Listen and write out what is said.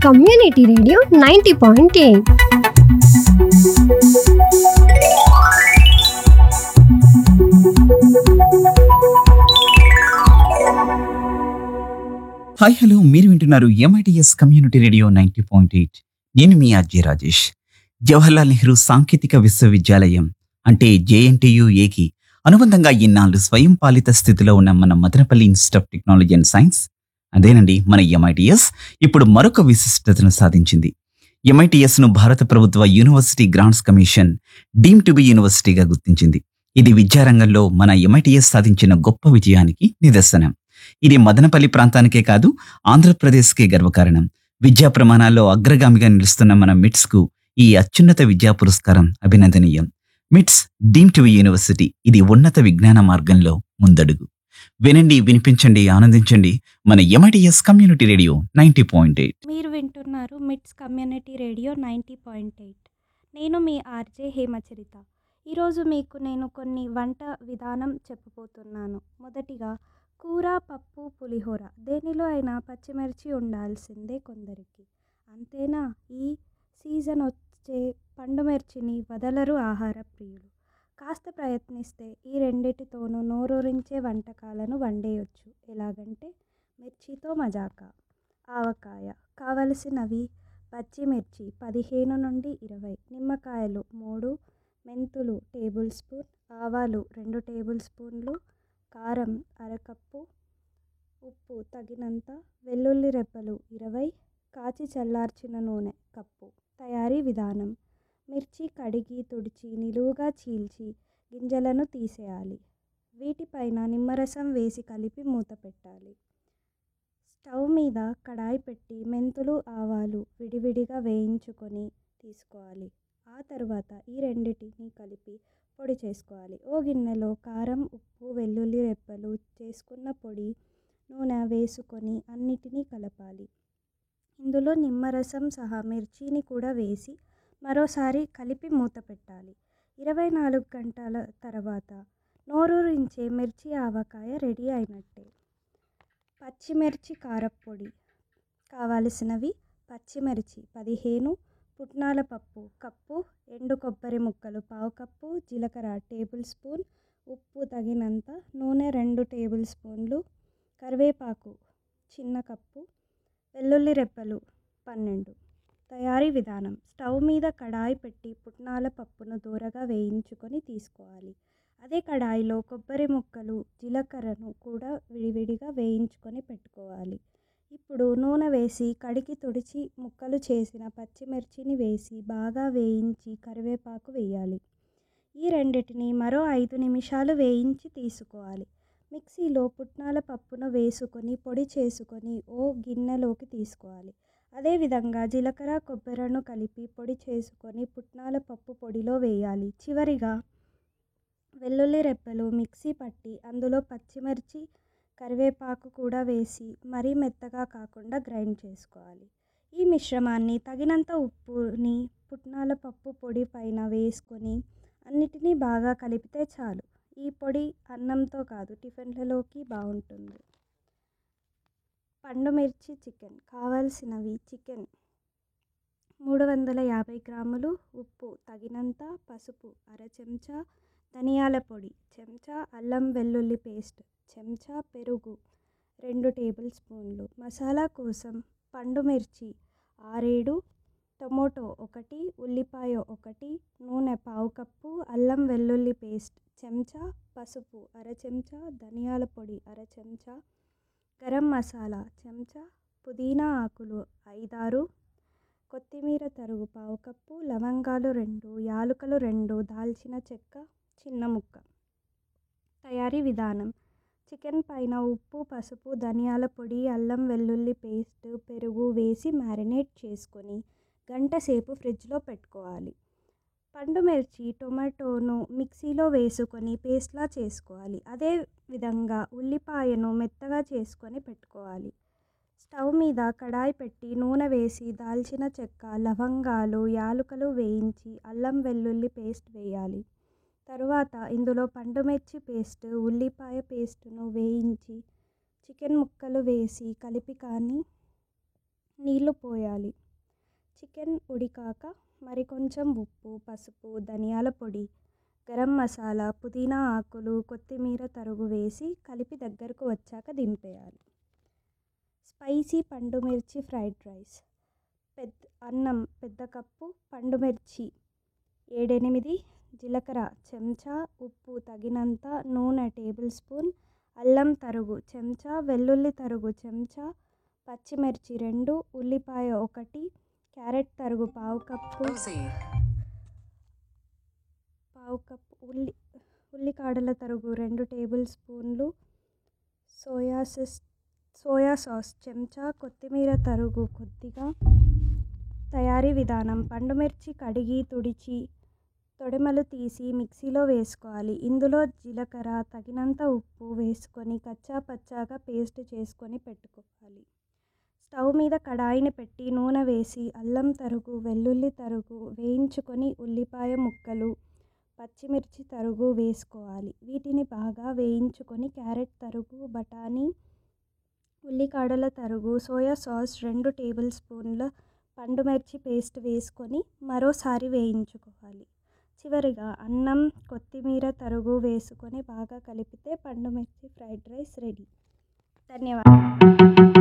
community radio ninety point eight hi hello మీరు వింటున్నారు MITS community radio ninety point eight నేను మీ RJ Rajesh Jawaharlal Nehru సాంకేతిక విశ్వవిద్యాలయం అంటే జేఎన్టీయుఏకి అనుబంధంగా ఇన్నాళ్ళు స్వయం పాలిత స్థితిలో ఉన్న మన Madanapalle institute of technology and science అదేనండి మన ఎంఐటిఎస్ ఇప్పుడు మరొక విశిష్టతను సాధించింది ఎంఐటిఎస్ ను భారత ప్రభుత్వ university grants commission deem to be యూనివర్సిటీగా గుర్తించింది ఇది విద్యారంగంలో మన ఎంఐటిఎస్ సాధించిన గొప్ప విజయానికి నిదర్శనం ఇది మదనపల్లి ప్రాంతానికే కాదు ఆంధ్రప్రదేశ్కే గర్వకారణం విద్యా ప్రమాణాల్లో అగ్రగామిగా నిలుస్తున్న మన మిట్స్ కు ఈ అత్యున్నత విద్యా పురస్కారం అభినందనీయం మిట్స్ డీమ్ టు యూనివర్సిటీ ఇది ఉన్నత విజ్ఞాన మార్గంలో ముందడుగు వినండి వినిపించండి ఆనందించండి మన MITS community radio ninety point eight మీరు వింటున్నారు MITS community radio ninety point eight నేను మీ ఆర్జే హేమచరిత ఈరోజు మీకు నేను కొన్ని వంట విధానం చెప్పబోతున్నాను మొదటిగా కూర పప్పు పులిహోర దేనిలో అయినా పచ్చిమిర్చి ఉండాల్సిందే కొందరికి అంతేనా ఈ సీజన్ వచ్చే పండు మిర్చిని వదలరు ఆహార ప్రియులు కాస్త ప్రయత్నిస్తే ఈ రెండిటితోనూ నోరూరించే వంటకాలను వండేయొచ్చు ఎలాగంటే మిర్చితో మజాకా ఆవకాయ కావలసినవి పచ్చిమిర్చి పదిహేను నుండి ఇరవై నిమ్మకాయలు మూడు మెంతులు టేబుల్ స్పూన్ ఆవాలు రెండు టేబుల్ స్పూన్లు కారం అరకప్పు ఉప్పు తగినంత వెల్లుల్లి రెబ్బలు ఇరవై కాచి చల్లార్చిన నూనె కప్పు తయారీ విధానం మిర్చి కడిగి తుడిచి నిలువుగా చీల్చి గింజలను తీసేయాలి వీటిపైన నిమ్మరసం వేసి కలిపి మూత పెట్టాలి స్టవ్ మీద కడాయి పెట్టి మెంతులు ఆవాలు విడివిడిగా వేయించుకొని తీసుకోవాలి ఆ తర్వాత ఈ రెండిటిని కలిపి పొడి చేసుకోవాలి ఓ గిన్నెలో కారం ఉప్పు వెల్లుల్లి రెప్పలు చేసుకున్న పొడి నూనె వేసుకొని అన్నిటినీ కలపాలి ఇందులో నిమ్మరసం సహా మిర్చిని కూడా వేసి మరోసారి కలిపి మూత పెట్టాలి ఇరవై నాలుగు గంటల తర్వాత నోరూరించే మిర్చి ఆవకాయ రెడీ అయినట్టే పచ్చిమిర్చి కారప్పొడి కావలసినవి పచ్చిమిర్చి పదిహేను పుట్నాల పప్పు కప్పు ఎండు కొబ్బరి ముక్కలు పావు కప్పు జీలకర్ర టేబుల్ స్పూన్ ఉప్పు తగినంత నూనె రెండు టేబుల్ స్పూన్లు కరివేపాకు చిన్న కప్పు వెల్లుల్లి రెప్పలు పన్నెండు తయారీ విధానం స్టవ్ మీద కడాయి పెట్టి పుట్నాల పప్పును దూరగా వేయించుకొని తీసుకోవాలి అదే కడాయిలో కొబ్బరి ముక్కలు జీలకర్రను కూడా విడివిడిగా వేయించుకొని పెట్టుకోవాలి ఇప్పుడు నూనె వేసి కడిగి తుడిచి ముక్కలు చేసిన పచ్చిమిర్చిని వేసి బాగా వేయించి కరివేపాకు వేయాలి ఈ రెండిటిని మరో ఐదు నిమిషాలు వేయించి తీసుకోవాలి మిక్సీలో పుట్నాల పప్పును వేసుకొని పొడి చేసుకొని ఓ గిన్నెలోకి తీసుకోవాలి అదేవిధంగా జీలకర్ర కొబ్బరిను కలిపి పొడి చేసుకొని పుట్నాల పప్పు పొడిలో వేయాలి చివరిగా వెల్లుల్లి రెప్పలు మిక్సీ పట్టి అందులో పచ్చిమిర్చి కరివేపాకు కూడా వేసి మరీ మెత్తగా కాకుండా గ్రైండ్ చేసుకోవాలి ఈ మిశ్రమాన్ని తగినంత ఉప్పుని పుట్నాల పప్పు పొడి పైన వేసుకొని అన్నిటినీ బాగా కలిపితే చాలు ఈ పొడి అన్నంతో కాదు టిఫిన్లలోకి బాగుంటుంది పండు మిర్చి చికెన్ కావాల్సినవి చికెన్ మూడు వందల యాభై గ్రాములు ఉప్పు తగినంత పసుపు అర చెంచా ధనియాల పొడి చెంచా అల్లం వెల్లుల్లి పేస్ట్ చెంచా పెరుగు రెండు టేబుల్ స్పూన్లు మసాలా కోసం పండు మిర్చి ఆరేడు టొమాటో ఒకటి ఉల్లిపాయ ఒకటి నూనె పావు కప్పు అల్లం వెల్లుల్లి పేస్ట్ చెంచా పసుపు అర చెంచా ధనియాల పొడి అర చెంచా గరం మసాలా చెంచా పుదీనా ఆకులు ఐదారు కొత్తిమీర తరుగు పావు కప్పు లవంగాలు రెండు యాలుకలు రెండు దాల్చిన చెక్క చిన్న ముక్క తయారీ విధానం చికెన్ పైన ఉప్పు పసుపు ధనియాల పొడి అల్లం వెల్లుల్లి పేస్ట్ పెరుగు వేసి మ్యారినేట్ చేసుకొని గంట సేపు ఫ్రిడ్జ్లో పెట్టుకోవాలి పండు మిర్చి టొమాటోను మిక్సీలో వేసుకొని పేస్ట్లా చేసుకోవాలి అదే విధంగా ఉల్లిపాయను మెత్తగా చేసుకొని పెట్టుకోవాలి స్టవ్ మీద కడాయి పెట్టి నూనె వేసి దాల్చిన చెక్క లవంగాలు యాలుకలు వేయించి అల్లం వెల్లుల్లి పేస్ట్ వేయాలి తరువాత ఇందులో పండుమిర్చి పేస్ట్ ఉల్లిపాయ పేస్టును వేయించి చికెన్ ముక్కలు వేసి కలిపి కానీ నీళ్లు పోయాలి చికెన్ ఉడికాక మరి కొంచెం ఉప్పు పసుపు ధనియాల పొడి గరం మసాలా పుదీనా ఆకులు కొత్తిమీర తరుగు వేసి కలిపి దగ్గరకు వచ్చాక దింపేయాలి స్పైసీ పండు మిర్చి ఫ్రైడ్ రైస్ పెద్ద అన్నం పెద్ద కప్పు పండు మిర్చి ఏడెనిమిది జీలకర్ర చెంచా ఉప్పు తగినంత నూనె టేబుల్ స్పూన్ అల్లం తరుగు చెంచా వెల్లుల్లి తరుగు చెంచా పచ్చిమిర్చి రెండు ఉల్లిపాయ ఒకటి క్యారెట్ తరుగు పావు కప్పు పావు కప్పు ఉల్లి ఉల్లికాడల తరుగు రెండు టేబుల్ స్పూన్లు సోయా సాస్ సోయా సాస్ చెంచా కొత్తిమీర తరుగు కొద్దిగా తయారీ విధానం పండుమిర్చి కడిగి తుడిచి తొడిమలు తీసి మిక్సీలో వేసుకోవాలి ఇందులో జీలకర్ర తగినంత ఉప్పు వేసుకొని కచ్చా పచ్చాగా పేస్ట్ చేసుకొని పెట్టుకోవాలి స్టవ్ మీద కడాయిని పెట్టి నూనె వేసి అల్లం తరుగు వెల్లుల్లి తరుగు వేయించుకొని ఉల్లిపాయ ముక్కలు పచ్చిమిర్చి తరుగు వేసుకోవాలి వీటిని బాగా వేయించుకొని క్యారెట్ తరుగు బఠానీ ఉల్లికాడల తరుగు సోయా సాస్ రెండు టేబుల్ స్పూన్ల పండుమిర్చి పేస్ట్ వేసుకొని మరోసారి వేయించుకోవాలి చివరిగా అన్నం కొత్తిమీర తరుగు వేసుకొని బాగా కలిపితే పండుమిర్చి ఫ్రైడ్ రైస్ రెడీ ధన్యవాదాలు